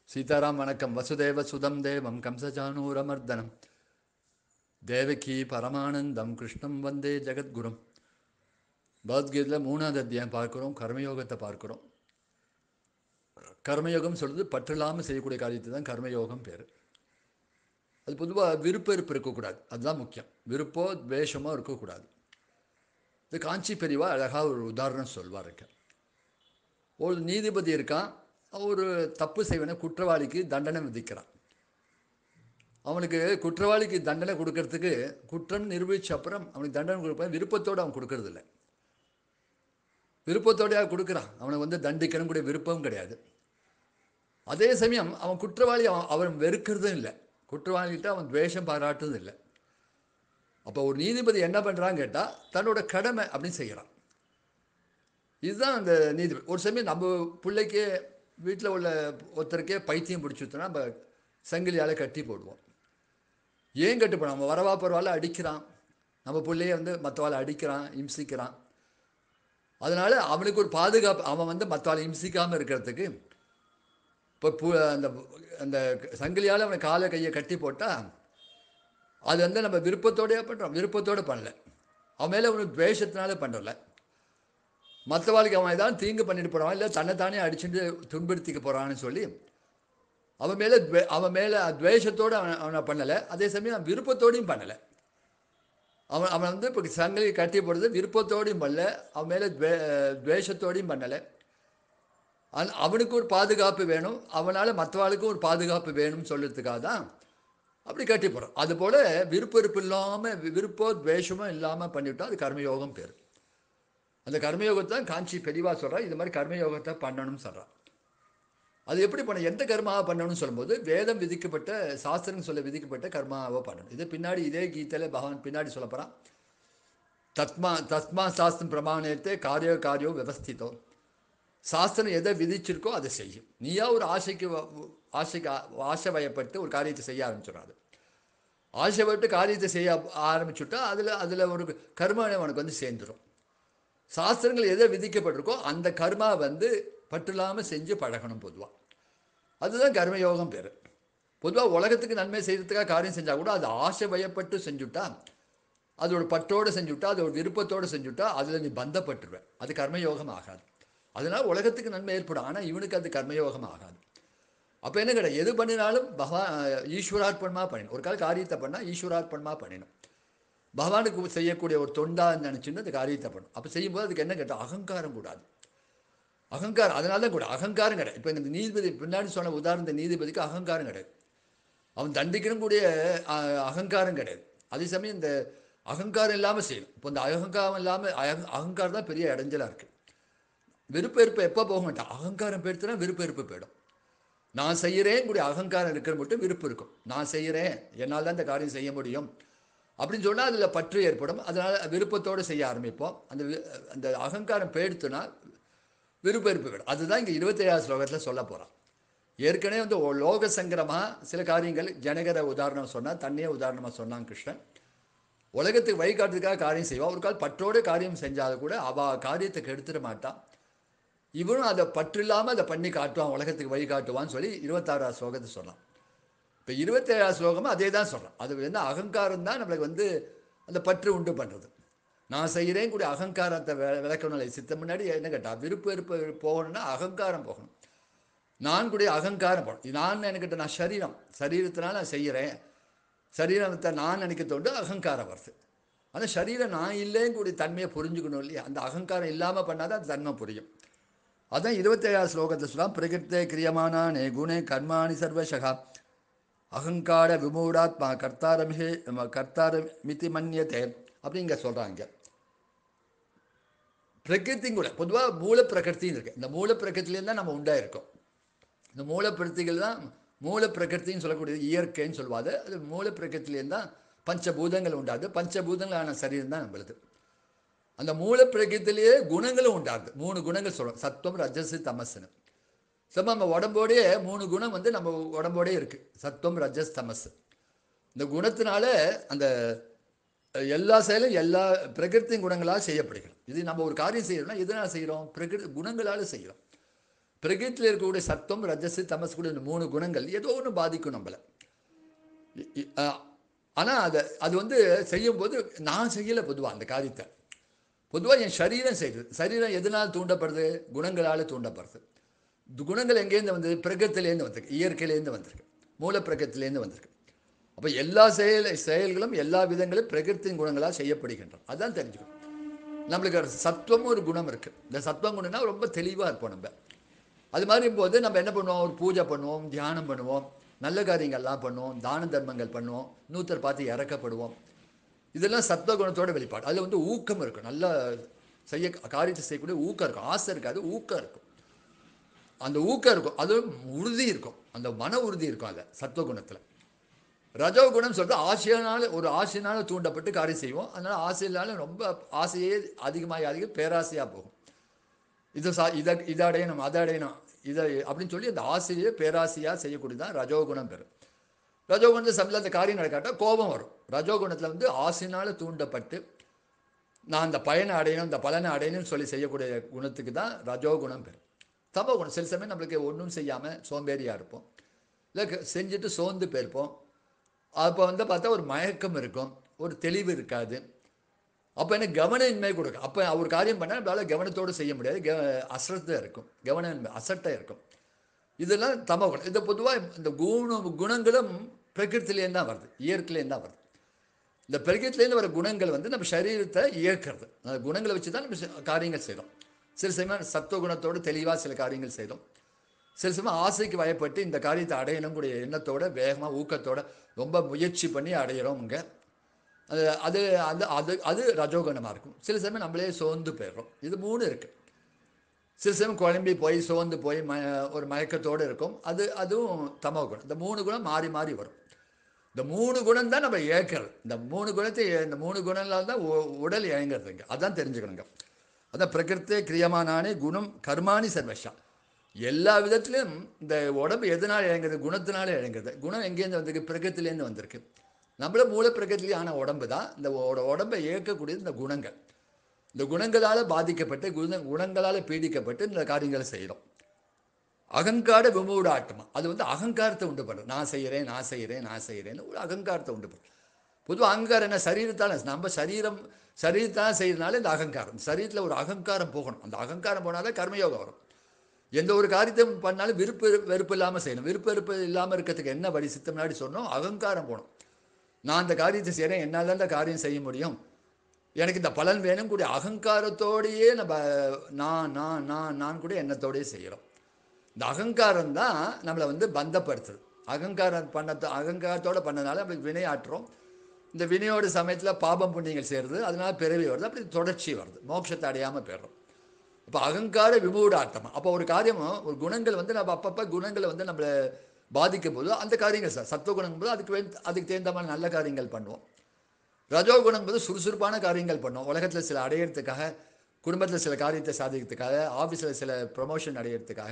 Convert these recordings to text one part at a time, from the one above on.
சீதாராம் வணக்கம் வசுதேவ சுதம் தேவம் கம்சஜானூரமர்தனம் தேவகி பரமானந்தம் கிருஷ்ணம் வந்தே ஜெகத்குரும் பகவத்கீதையில் மூணாவது அத்தியாயம் பார்க்குறோம் கர்மயோகத்தை பார்க்குறோம் கர்மயோகம் சொல்றது பற்றில்லாமல் செய்யக்கூடிய காரியத்தை தான் கர்மயோகம் பேர் அது பொதுவாக விருப்ப இருப்பு இருக்கக்கூடாது அதுதான் முக்கியம் விருப்போ துவேஷமோ இருக்கக்கூடாது இது காஞ்சி பெரியவா அழகாக ஒரு உதாரணம் சொல்வாருங்க ஒரு நீதிபதி இருக்கான் ஒரு தப்பு செய்வன குற்றவாளிக்கு தண்டனை விதிக்கிறான் அவனுக்கு குற்றவாளிக்கு தண்டனை கொடுக்கறதுக்கு குற்றம் நிரூபித்த அப்புறம் அவனுக்கு தண்டனை கொடுப்பேன் விருப்பத்தோடு அவன் கொடுக்கறது இல்லை விருப்பத்தோடையா கொடுக்குறான் அவனை வந்து தண்டிக்கணும் கூட விருப்பம் கிடையாது அதே சமயம் அவன் குற்றவாளி அவன் அவன் வெறுக்கிறதும் இல்லை குற்றவாளிகிட்ட அவன் துவேஷம் பாராட்டுறதும் இல்லை அப்போ ஒரு நீதிபதி என்ன பண்ணுறான்னு கேட்டால் தன்னோட கடமை அப்படின்னு செய்கிறான் இதுதான் அந்த நீதிபதி ஒரு சமயம் நம்ம பிள்ளைக்கே வீட்டில் உள்ள ஒருத்தருக்கே பைத்தியம் பிடிச்சிருத்தோன்னா நம்ம சங்கிலியால் கட்டி போடுவோம் ஏன் கட்டு போடுவோம் நம்ம வரவா பரவாயில்ல அடிக்கிறான் நம்ம பிள்ளைய வந்து மற்றவாளை அடிக்கிறான் இம்சிக்கிறான் அதனால் அவனுக்கு ஒரு பாதுகாப்பு அவன் வந்து மற்றவாளை இம்சிக்காமல் இருக்கிறதுக்கு இப்போ பு அந்த அந்த சங்கிலியால் அவனை காலை கையை கட்டி போட்டால் அது வந்து நம்ம விருப்பத்தோடையே பண்ணுறோம் விருப்பத்தோடு பண்ணல அவன் மேலே அவனுக்கு துவேஷத்தினால பண்ணல மற்றவாளுக்கு அவன் ஏதாவது தீங்கு பண்ணிட்டு போகிறான் இல்லை தன்னைத்தானே அடிச்சுட்டு துன்படுத்திக்க போகிறான்னு சொல்லி அவன் மேலே துவே அவன் மேலே துவேஷத்தோடு அவன் அவனை பண்ணலை அதே சமயம் அவன் விருப்பத்தோடையும் பண்ணலை அவன் அவன் வந்து இப்போ சங்கிலி கட்டி போடுறது விருப்பத்தோடையும் பண்ணல அவன் மேலே துவே துவேஷத்தோடையும் பண்ணலை அந் அவனுக்கு ஒரு பாதுகாப்பு வேணும் அவனால் மற்றவாளுக்கும் ஒரு பாதுகாப்பு வேணும்னு சொல்கிறதுக்காக தான் அப்படி கட்டி போகிறோம் அதுபோல் விருப்ப வெறுப்பு இல்லாமல் விருப்போ துவேஷமோ இல்லாமல் பண்ணிவிட்டோம் அது கர்மயோகம் பேர் அந்த கர்மயோகத்தை தான் காஞ்சி பெரிவா சொல்கிறா இது மாதிரி கர்மயோகத்தை பண்ணணும்னு சொல்கிறான் அது எப்படி பண்ண எந்த கர்மாவை பண்ணணும்னு சொல்லும்போது வேதம் விதிக்கப்பட்ட சாஸ்திரம் சொல்ல விதிக்கப்பட்ட கர்மாவை பண்ணணும் இது பின்னாடி இதே கீதையில் பகவான் பின்னாடி சொல்ல போகிறான் தத்மா தஸ்மா சாஸ்திரம் பிரமாணத்தை காரியோ காரியோ விவஸ்தித்தோ சாஸ்திரம் எதை விதிச்சிருக்கோ அதை செய்யும் நீயா ஒரு ஆசைக்கு ஆசைக்கு ஆசை வயப்பட்டு ஒரு காரியத்தை செய்ய ஆரம்பிச்சிடாது ஆசைப்பட்டு காரியத்தை செய்ய ஆரம்பிச்சுட்டா அதில் அதில் ஒரு கர்மா உனக்கு வந்து சேர்ந்துடும் சாஸ்திரங்கள் எதை விதிக்கப்பட்டிருக்கோ அந்த கர்மா வந்து பற்றில்லாமல் செஞ்சு பழகணும் பொதுவாக அதுதான் கர்மயோகம் பேர் பொதுவாக உலகத்துக்கு நன்மை செய்கிறதுக்காக காரியம் செஞ்சால் கூட அது ஆசை வயப்பட்டு செஞ்சுட்டா அதோட பற்றோடு செஞ்சுட்டா அதோட விருப்பத்தோடு செஞ்சுட்டா அதில் நீ பந்தப்பட்டுருவேன் அது கர்மயோகம் ஆகாது அதனால் உலகத்துக்கு நன்மை ஏற்படும் ஆனால் இவனுக்கு அது கர்மயோகம் ஆகாது அப்போ என்ன கிடையாது எது பண்ணினாலும் பகவான் ஈஸ்வரார்ப்பணமாக பண்ணிடணும் ஒரு கால காரியத்தை பண்ணால் ஈஸ்வரார்ப்பணமாக பண்ணிடணும் பகவானுக்கு செய்யக்கூடிய ஒரு தொண்டா நினச்சின்னு அந்த காரியத்தை பண்ணும் அப்போ செய்யும்போது அதுக்கு என்ன கேட்டால் அகங்காரம் கூடாது அகங்காரம் அதனால தான் கூட அகங்காரம் கிடையாது இப்போ இந்த நீதிபதி பின்னாடி சொன்ன உதாரண நீதிபதிக்கு அகங்காரம் கிடையாது அவன் தண்டிக்கணும் கூடிய அகங்காரம் கிடையாது அதே சமயம் இந்த அகங்காரம் இல்லாமல் செய்யணும் இப்போ இந்த அகங்காரம் இல்லாமல் அகங்காரம் தான் பெரிய இடைஞ்சலாக இருக்குது விருப்பெருப்பு எப்போ போக மாட்டான் அகங்காரம் போயிடுத்துனா விருப்பெருப்பு போயிடும் நான் செய்கிறேன் கூடிய அகங்காரம் இருக்கிற மட்டும் விருப்பம் இருக்கும் நான் செய்கிறேன் என்னால் தான் இந்த காரியம் செய்ய முடியும் அப்படின்னு சொன்னால் அதில் பற்று ஏற்படும் அதனால் விருப்பத்தோடு செய்ய ஆரம்பிப்போம் அந்த அந்த அகங்காரம் போயிடுத்துனா விருப்பெருப்பு விடும் அதுதான் இங்கே இருபத்தேழாவது ஸ்லோகத்தில் சொல்ல போகிறான் ஏற்கனவே வந்து லோக சங்கரமாக சில காரியங்கள் ஜனகர உதாரணம் சொன்னால் தண்ணியை உதாரணமாக சொன்னான் கிருஷ்ணன் உலகத்துக்கு வழிகாட்டுறதுக்காக காரியம் செய்வான் ஒரு கால் பற்றோடு காரியம் செஞ்சாலும் கூட அவள் காரியத்தை கெடுத்துட மாட்டான் இவனும் அதை பற்று இல்லாமல் அதை பண்ணி காட்டுவான் உலகத்துக்கு வழிகாட்டுவான்னு சொல்லி இருபத்தாறாவது ஸ்லோகத்தை சொன்னான் இப்போ இருபத்தேழாவது ஸ்லோகமும் அதே தான் சொல்கிறான் அது வந்து அகங்காரம் தான் நம்மளுக்கு வந்து அந்த பற்று உண்டு பண்ணுறது நான் செய்கிறேன் கூட அகங்காரத்தை வெ விளக்கணும் இல்லை சித்த முன்னாடி என்ன கேட்டால் விருப்ப விருப்ப போகணும்னா அகங்காரம் போகணும் நான் கூட அகங்காரம் போகணும் நான் என்கிட்ட நான் சரீரம் சரீரத்தினால நான் செய்கிறேன் சரீரத்தை நான் நினைக்க தோண்டு அகங்காரம் வருது ஆனால் சரீரம் நான் இல்லைன்னு கூடிய தன்மையை புரிஞ்சுக்கணும் இல்லையா அந்த அகங்காரம் இல்லாமல் பண்ணாதான் அந்த தன்மை புரியும் அதான் இருபத்தேழாவது ஸ்லோகத்தை சொல்லலாம் பிரகிருத்தே கிரியமானே குணே கர்மாணி சர்வசகா அகங்கார விமூடாத்மா கர்த்தாரமிகே கர்த்தாரமிதி மன்யத்தே அப்படிங்க சொல்கிறாங்க பிரகிருத்தியும் கூட பொதுவாக மூல பிரகிருத்தின்னு இருக்கு இந்த மூல பிரகிருத்திலேருந்து தான் நம்ம உண்டாயிருக்கோம் இந்த மூல பிரகிருத்திகள் தான் மூல பிரகிருத்தின்னு சொல்லக்கூடியது இயற்கைன்னு சொல்லுவாது அது மூல பிரகிருத்திலேருந்து தான் பஞ்சபூதங்கள் உண்டாது பஞ்சபூதங்களான சரீரம் தான் நம்மளுது அந்த மூல பிரகிருத்திலேயே குணங்களும் உண்டாகுது மூணு குணங்கள் சொல்கிறோம் சத்துவம் ரஜஸ் தமஸ்னு சம நம்ம உடம்போடையே மூணு குணம் வந்து நம்ம உடம்போடே இருக்குது சத்துவம் ரஜஸ் தமஸ் இந்த குணத்தினால அந்த எல்லா செயலும் எல்லா பிரகிருத்தின் குணங்களால் செய்யப்படுகிறது இது நம்ம ஒரு காரியம் செய்யறோம்னா எதனால் செய்கிறோம் பிரகிருதி குணங்களால் செய்கிறோம் பிரகிருத்தில் இருக்கக்கூடிய சத்துவம் ரஜஸ் தமஸ் கூட இந்த மூணு குணங்கள் ஏதோ ஒன்று பாதிக்கும் நம்மளை ஆனால் அதை அது வந்து செய்யும்போது நான் செய்யலை பொதுவாக அந்த காரியத்தை பொதுவாக என் சரீரம் செய்யுது சரீரம் எதனால் தூண்டப்படுது குணங்களால் தூண்டப்படுது இந்த குணங்கள் எங்கேருந்து வந்தது பிரகத்திலேருந்து வந்திருக்கு இயற்கையிலேருந்து வந்திருக்கு மூல பிரகத்திலேருந்து வந்திருக்கு அப்போ எல்லா செயல் செயல்களும் எல்லா விதங்களும் பிரகிருத்தின் குணங்களால் செய்யப்படுகின்றன அதான் தெரிஞ்சுக்கணும் நம்மளுக்கு ஒரு சத்துவம் ஒரு குணம் இருக்குது இந்த சத்துவம் குணம்னா ரொம்ப தெளிவாக இருப்போம் நம்ம அது மாதிரி போது நம்ம என்ன பண்ணுவோம் ஒரு பூஜை பண்ணுவோம் தியானம் பண்ணுவோம் நல்ல காரியங்கள்லாம் பண்ணுவோம் தான தர்மங்கள் பண்ணுவோம் நூத்தர் பார்த்து இறக்கப்படுவோம் இதெல்லாம் சத்துவ குணத்தோட வெளிப்பாடு அதில் வந்து ஊக்கம் இருக்கும் நல்ல செய்ய காரியத்தை செய்யக்கூடிய ஊக்கம் இருக்கும் ஆசை இருக்காது ஊக்கம் இருக்கும் அந்த ஊக்கம் இருக்கும் அது உறுதி இருக்கும் அந்த மன உறுதி இருக்கும் அதில் சத்துவ குணத்தில் ரஜோ குணம் சொல்லிட்டு ஆசையினால ஒரு ஆசையினால தூண்டப்பட்டு காரியம் செய்வோம் அதனால ஆசையினால ரொம்ப ஆசையே அதிகமாக அதிகம் பேராசையாக போகும் இது சா இதை இதை அடையணும் அதை அடையணும் இதை அப்படின்னு சொல்லி அந்த ஆசையை பேராசையாக செய்யக்கூடியதான் ரஜோகுணம் பெறும் ரஜோகுணத்தில் சமயத்தில் அந்த காரியம் நடக்காட்டா கோபம் வரும் ரஜோகுணத்தில் வந்து ஆசையினால் தூண்டப்பட்டு நான் அந்த பயனை அடையணும் இந்த பலனை அடையணும்னு சொல்லி செய்யக்கூடிய குணத்துக்கு தான் ரஜோகுணம் பெறும் தமோ குணம் சில சமயம் நம்மளுக்கு ஒன்றும் செய்யாமல் சோம்பேறியாக இருப்போம் இல்லை க- செஞ்சுட்டு சோர்ந்து போயிருப்போம் அப்போ வந்து பார்த்தா ஒரு மயக்கம் இருக்கும் ஒரு தெளிவு இருக்காது அப்போ என்ன கவனமின்மை கொடுக்கும் அப்போ ஒரு காரியம் பண்ணால் நம்மளால் கவனத்தோடு செய்ய முடியாது க அசரத்தை இருக்கும் கவனமின்மை அசட்டை இருக்கும் இதெல்லாம் தமோ குணம் இது பொதுவாக இந்த குண குணங்களும் பிரகிருத்திலேருந்து தான் வருது இயற்கையிலேருந்து தான் வருது இந்த பிரகிருத்திலேருந்து வர குணங்கள் வந்து நம்ம சரீரத்தை இயக்கிறது அந்த குணங்களை வச்சு தான் நம்ம செ- காரியங்கள் செய்கிறோம் சில சமயம் சத்துவ குணத்தோடு தெளிவாக சில காரியங்கள் செய்கிறோம் சில சமயம் ஆசைக்கு வயப்பட்டு இந்த காரியத்தை அடையணும் கூடிய எண்ணத்தோட வேகமாக ஊக்கத்தோட ரொம்ப முயற்சி பண்ணி அடையிறோம் இங்கே அது அது அது அது அது ரஜோகுணமாக இருக்கும் சில சமயம் நம்மளே சோர்ந்து போயிடுறோம் இது மூணு இருக்குது சில சமயம் குழம்பி போய் சோர்ந்து போய் ம ஒரு மயக்கத்தோடு இருக்கும் அது அதுவும் தமோ குணம் இந்த மூணு குணம் மாறி மாறி வரும் இந்த மூணு குணம் தான் நம்ம ஏற்கிறது இந்த மூணு குணத்தை இந்த மூணு குணங்களால் தான் உ- உடல் இயங்குறதுங்க அதான் தெரிஞ்சுக்கணுங்க அதான் பிரகிருத்தே கிரியமானானே குணம் கர்மானி சர்வஷா எல்லா விதத்திலும் இந்த உடம்பு எதனால் இயங்குறது குணத்தினால இயங்குறது குணம் எங்கேருந்து வந்திருக்கு பிரகிருத்திலேருந்து வந்திருக்கு நம்மள மூல பிரகிருத்திலே ஆன உடம்பு தான் இந்த உட- உடம்பை இயக்கக்கூடியது இந்த குணங்கள் இந்த குணங்களால் பாதிக்கப்பட்டு குண குணங்களால் பீடிக்கப்பட்டு இந்த காரியங்களை செய்கிறோம் அகங்கார விமூடாட்டமா அது வந்து அகங்காரத்தை உண்டு பண்ணும் நான் செய்கிறேன் நான் செய்கிறேன் நான் செய்கிறேன்னு ஒரு அகங்காரத்தை உண்டு பண்ணும் பொதுவாக அகங்காரம் என்ன சரீரத்தால் நம்ம சரீரம் சரீரத்தால் செய்யறதுனால இந்த அகங்காரம் சரீரத்தில் ஒரு அகங்காரம் போகணும் அந்த அகங்காரம் போனாலே கர்மயோகம் வரும் எந்த ஒரு காரியத்தை பண்ணாலும் விருப்பு வெறுப்பு இல்லாமல் செய்யணும் விருப்பு வெறுப்பு இல்லாமல் இருக்கிறதுக்கு என்ன வழி சித்தம் முன்னாடி சொன்னோம் அகங்காரம் போகணும் நான் அந்த காரியத்தை செய்கிறேன் என்னால் தான் இந்த காரியம் செய்ய முடியும் எனக்கு இந்த பலன் வேணும் கூடிய அகங்காரத்தோடையே நம்ம நான் நான் நான் நான் கூட எண்ணத்தோடயே செய்கிறோம் இந்த அகங்காரம் தான் நம்மளை வந்து பந்தப்படுத்துது அகங்காரம் பண்ண அகங்காரத்தோட பண்ணனால நம்மளுக்கு வினையாற்றுறோம் இந்த வினையோட சமயத்தில் பாபம் புண்ணியங்கள் சேருது அதனால பிறவி வருது அப்படி தொடர்ச்சி வருது மோட்சத்தை அடையாமல் போயிடுறோம் அப்போ அகங்கார விமூடாட்டமா அப்போ ஒரு காரியம் ஒரு குணங்கள் வந்து நம்ம அப்பப்போ குணங்களை வந்து நம்மளை பாதிக்கும் போது அந்த காரியங்கள் சார் சத்துவ குணம் போது அதுக்கு வே- அதுக்கு தகுந்த மாதிரி நல்ல காரியங்கள் பண்ணுவோம் ரஜோகுணம் போது சுறுசுறுப்பான காரியங்கள் பண்ணுவோம் உலகத்தில் சில அடையிறதுக்காக குடும்பத்தில் சில காரியத்தை சாதிக்கிறதுக்காக ஆஃபீஸில் சில ப்ரமோஷன் அடையிறதுக்காக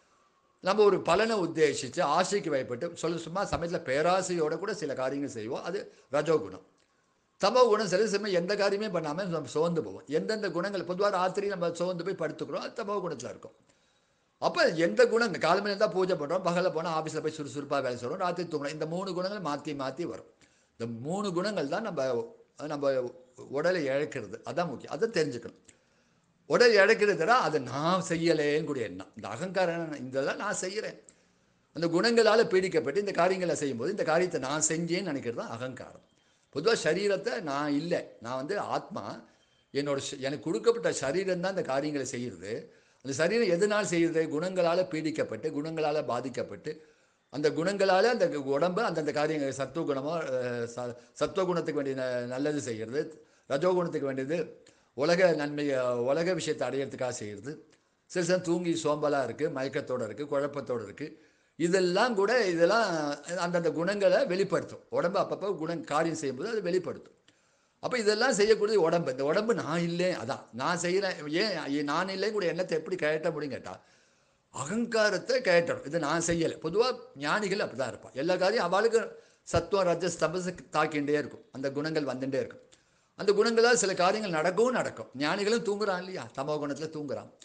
நம்ம ஒரு பலனை உத்தேசித்து ஆசைக்கு வயப்பட்டு சொல்ல சும்மா சமயத்தில் பேராசையோட கூட சில காரியங்கள் செய்வோம் அது ரஜோகுணம் தமோ குணம் சில சமயம் எந்த காரியமே பண்ணாமல் நம்ம சோர்ந்து போவோம் எந்தெந்த குணங்கள் பொதுவாக ராத்திரி நம்ம சோர்ந்து போய் படுத்துக்கிறோம் அது தமோ குணத்தில் இருக்கும் அப்போ எந்த குணம் காலமே இருந்தால் பூஜை பண்ணுறோம் பகலில் போனால் ஆஃபீஸில் போய் சுறுசுறுப்பாக வேலை செய்கிறோம் ராத்திரி தூங்கணும் இந்த மூணு குணங்கள் மாற்றி மாற்றி வரும் இந்த மூணு குணங்கள் தான் நம்ம நம்ம உடலை இழக்கிறது அதான் முக்கியம் அதை தெரிஞ்சுக்கணும் உடல் இழக்கிறதுனா அதை நான் செய்யலேன்னு கூடிய எண்ணம் இந்த அகங்காரம் இதெல்லாம் நான் செய்கிறேன் அந்த குணங்களால் பீடிக்கப்பட்டு இந்த காரியங்களை செய்யும்போது இந்த காரியத்தை நான் செஞ்சேன்னு நினைக்கிறது தான் அகங்காரம் பொதுவாக சரீரத்தை நான் இல்லை நான் வந்து ஆத்மா என்னோட ச- எனக்கு கொடுக்கப்பட்ட சரீரம் தான் இந்த காரியங்களை செய்கிறது அந்த சரீரம் எதனால் செய்கிறது குணங்களால் பீடிக்கப்பட்டு குணங்களால் பாதிக்கப்பட்டு அந்த குணங்களால் அந்த உடம்பு அந்தந்த காரியங்கள் சத்துவ குணமோ அஹ், ச- சத்துவ குணத்துக்கு வேண்டிய ந- நல்லது செய்கிறது ரஜோ குணத்துக்கு வேண்டியது உலக நன்மை அஹ், உலக விஷயத்தை அடையிறதுக்காக செய்கிறது சில சமயம் தூங்கி சோம்பலாக இருக்குது மயக்கத்தோடு இருக்குது குழப்பத்தோடு இருக்குது இதெல்லாம் கூட இதெல்லாம் அந்தந்த குணங்களை வெளிப்படுத்தும் உடம்பு அப்பப்போ குணம் காரியம் செய்யும்போது அது வெளிப்படுத்தும் அப்போ இதெல்லாம் செய்யக்கூடியது உடம்பு இந்த உடம்பு நான் இல்லை அதான் நான் செய்கிறேன் ஏன் ஏன் நான் இல்லை கூட எண்ணத்தை எப்படி கழட்ட முடியும் கேட்டால் அகங்காரத்தை கழட்டணும் இது நான் செய்யலை பொதுவாக ஞானிகள் அப்படி தான் இருப்பான் எல்லா காரியம் அவளுக்கு சத்துவம் ரஜஸ் தபஸ் தாக்கிண்டே இருக்கும் அந்த குணங்கள் வந்துட்டே இருக்கும் அந்த குணங்களால் சில காரியங்கள் நடக்கவும் நடக்கும் ஞானிகளும் தூங்குறான் இல்லையா தமோ குணத்தில் தூங்குறான்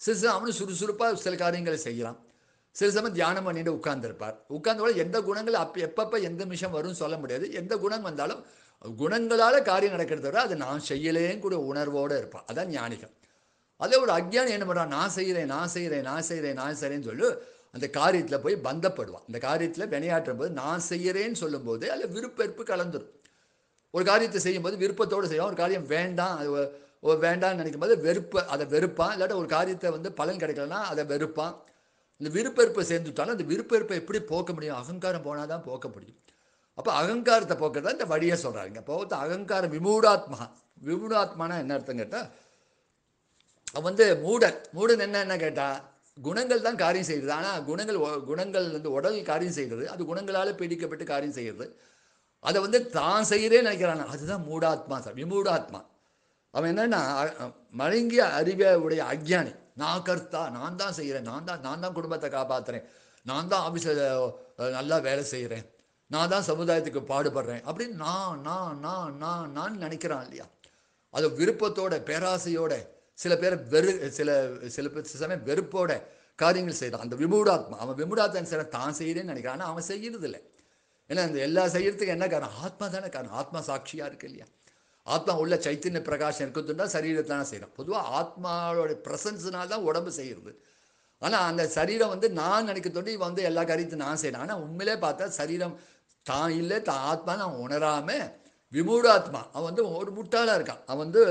சில சமயம் அவனும் சுறுசுறுப்பாக சில காரியங்களை செய்யலாம் சில சமயம் தியானம் பண்ணிட்டு உட்கார்ந்துருப்பார் உட்கார்ந்த கூட எந்த குணங்கள் அப்போ எப்பப்போ எந்த நிமிஷம் வரும்னு சொல்ல முடியாது எந்த குணம் வந்தாலும் குணங்களால் காரியம் நடக்கிறத விட அதை நான் செய்யலேன்னு கூட உணர்வோடு இருப்பான் அதான் ஞானிகள் அதே ஒரு அக்ஞானி என்ன பண்ணுறான் நான் செய்கிறேன் நான் செய்கிறேன் நான் செய்கிறேன் நான் செய்கிறேன்னு சொல்லி அந்த காரியத்தில் போய் பந்தப்படுவான் இந்த காரியத்தில் வினையாற்றும் போது நான் செய்கிறேன்னு சொல்லும்போது அதில் விருப்பெருப்பு கலந்துரும் ஒரு காரியத்தை செய்யும்போது விருப்பத்தோடு செய்வான் ஒரு காரியம் வேண்டாம் அது ஒ- ஒ- வேண்டாம்னு நினைக்கும் போது வெறுப்பு அதை வெறுப்பான் இல்லாட்ட ஒரு காரியத்தை வந்து பலன் கிடைக்கலன்னா அதை வெறுப்பான் இந்த விருப்பெருப்பை சேர்ந்துட்டாலும் அந்த விருப்பெருப்பை எப்படி போக்க முடியும் அகங்காரம் போனால் தான் போக்க முடியும் அப்போ அகங்காரத்தை போக்குறதா இந்த வழியை சொல்கிறாங்க இப்போ அகங்காரம் விமூடாத்மா விமூடாத்மானா என்ன அர்த்தம் கேட்டால் அவன் வந்து மூடன் மூடன் என்ன என்ன கேட்டால் குணங்கள் தான் காரியம் செய்கிறது ஆனால் குணங்கள் ஒ- குணங்கள் வந்து உடல் காரியம் செய்கிறது அது குணங்களால் பீடிக்கப்பட்டு காரியம் செய்கிறது அதை வந்து தான் செய்கிறேன்னு நினைக்கிறான் அதுதான் மூடாத்மா சார் விமூடாத்மா அவன் என்னன்னா அ- அ- மழுங்கிய அறிவை உடைய அக்ஞானி நான் கர்த்தா நான் தான் செய்கிறேன் நான் தான் நான் தான் குடும்பத்தை காப்பாற்றுறேன் நான் தான் ஆஃபீஸில் நல்லா வேலை செய்கிறேன் நான் தான் சமுதாயத்துக்கு பாடுபடுறேன் அப்படின்னு நான் நான் நான் நான் நான் நினைக்கிறான் இல்லையா அது விருப்பத்தோட பேராசையோட சில பேர் வெறு சில சில பேர் சில சமயம் வெறுப்போட காரியங்கள் செய்கிறான் அந்த விமூடாத்மா அவன் விமூடாத்மன் சில தான் செய்கிறேன்னு நினைக்கிறான் ஆனா அவன் செய்யறது இல்லை ஏன்னா இந்த எல்லா செய்யறதுக்கு என்ன காரணம் ஆத்மா தானே காரணம் ஆத்மா சாட்சியாக இருக்கு இல்லையா ஆத்மா உள்ள சைத்தன்ய பிரகாசம் இருக்குதுன்னா சரீரத்தானே செய்கிறோம் பொதுவாக ஆத்மாவோட ப்ரெசன்ஸ்னால தான் உடம்பு செய்கிறது ஆனால் அந்த சரீரம் வந்து நான் நினைக்க தோண்டி இவன் வந்து எல்லா காரியத்தையும் நான் செய்யணும் ஆனால் உண்மையிலே பார்த்தா சரீரம் தான் இல்லை தான் ஆத்மான்னு அவன் உணராம விமூடாத்மா அவன் வந்து ஒரு முட்டாளாக இருக்கான் அவன் வந்து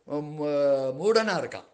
மூடனாக இருக்கான்